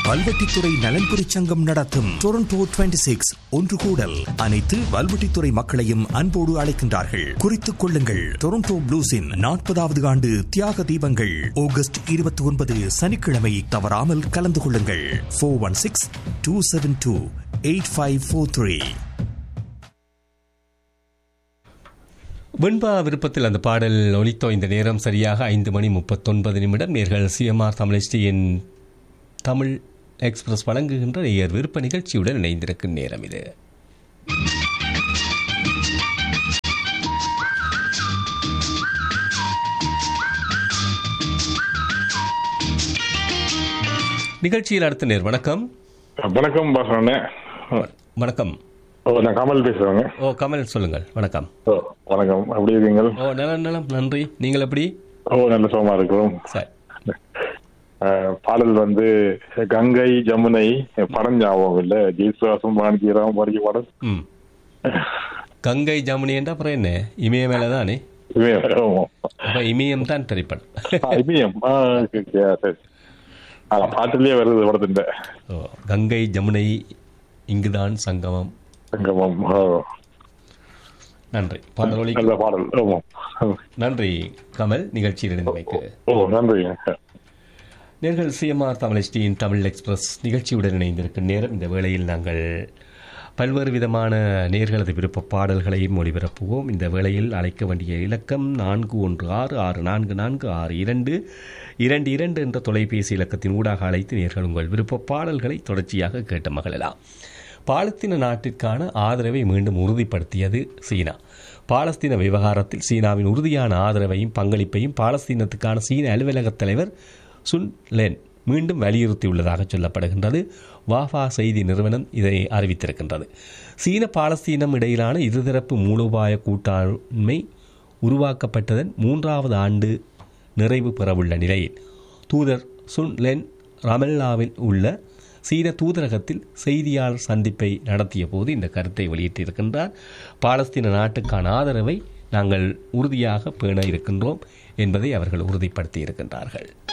வல்வெட்டித்துறை நலன்புரி சங்கம் நடத்தும் டொரண்டோ 26 சிக்ஸ் ஒன்று கூடல் அனைத்து வல்வெட்டித்துறை மக்களையும் அன்போடு அழைக்கின்றார்கள் குறித்துக் கொள்ளுங்கள் டொரண்டோ ப்ளூஸின் நாற்பதாவது ஆண்டு தியாக தீபங்கள் ஆகஸ்ட் இருபத்தி ஒன்பது சனிக்கிழமை தவறாமல் கலந்து கொள்ளுங்கள் four one six two seven two eight five four three Venba விருப்பத்தில் அந்த பாடல் ஒலித்தோ இந்த நேரம் சரியாக ஐந்து மணி முப்பத்தொன்பது நிமிடம் நேர்கள் சிஎம்ஆர் தமிழ்ச்சியின் தமிழ் எக்ஸ்பிரஸ் வழங்குகின்ற நேயர் விருப்ப நிகழ்ச்சியுடன் இணைந்திருக்கும் நேரம் இது நிகழ்ச்சியில் அடுத்த நேர் வணக்கம் வணக்கம் பாசனே வணக்கம் ஓ நான் கமல் பேசுறேங்க ஓ கமல் சொல்லுங்கள் வணக்கம் ஓ வணக்கம் எப்படி இருக்கீங்க ஓ நலம் நலம் நன்றி நீங்கள் எப்படி ஓ நல்ல சுகமா இருக்கிறோம் சரி அஹ், பாடல் வந்து கங்கை ஜமுனை படம் ஞாபகம் இல்ல ஜெயசுவாசம் பாணிஜிராம் பாடிய பாடல் ம் கங்கை ஜமுனி என்ற அப்புறம் என்ன இமய மேலே தானே இமயம் ஆமா. அப்போ இமயம் தான் திரைப்படம் ஆ, இமயம் ஆ, okay, okay, ஆ, சரி ஆ, பாட்டுலயே வருது படத்தின் ஓ கங்கை ஜமுனை இங்குதான் சங்கமம் சங்கமம் ஓ, நன்றி பாடலொலி நல்ல பாடல் ஆமா நன்றி கமல் நிகழ்ச்சியில் இணைந்தமைக்கு ஓ நன்றிங்க நேர்கள் சிஎம்ஆர் தமிழ்ச்சியின் தமிழ் எக்ஸ்பிரஸ் நிகழ்ச்சியுடன் இணைந்திருக்கும் நேரம் இந்த வேளையில் நாங்கள் பல்வேறு விதமான நேர்களது விருப்ப பாடல்களையும் ஒளிபரப்புவோம் இந்த வேளையில் அழைக்க வேண்டிய இலக்கம் நான்கு ஒன்று ஆறு ஆறு நான்கு நான்கு ஆறு இரண்டு இரண்டு இரண்டு என்ற தொலைபேசி இலக்கத்தின் ஊடாக அழைத்து நேர்கள் உங்கள் விருப்ப பாடல்களை தொடர்ச்சியாக கேட்டு மகிழலாம் பாலஸ்தீன நாட்டிற்கான ஆதரவை மீண்டும் உறுதிப்படுத்தியது சீனா பாலஸ்தீன விவகாரத்தில் சீனாவின் உறுதியான ஆதரவையும் பங்களிப்பையும் பாலஸ்தீனத்துக்கான சீன அலுவலகத் தலைவர் சுன் லென் மீண்டும் வலியுறுத்தியுள்ளதாக சொல்லப்படுகின்றது வாஃபா செய்தி நிறுவனம் இதை அறிவித்திருக்கின்றது சீன பாலஸ்தீனம் இடையிலான இருதரப்பு மூலோபாய கூட்டாண்மை உருவாக்கப்பட்டதன் மூன்றாவது ஆண்டு நிறைவு பெறவுள்ள நிலையில் தூதர் சுன் லென் ரமல்லாவில் உள்ள சீன தூதரகத்தில் செய்தியாளர் சந்திப்பை நடத்திய போது இந்த கருத்தை வெளியிட்டிருக்கின்றார் பாலஸ்தீன நாட்டுக்கான ஆதரவை நாங்கள் உறுதியாக பேண இருக்கின்றோம் என்பதை அவர்கள் உறுதிப்படுத்தி இருக்கின்றார்கள்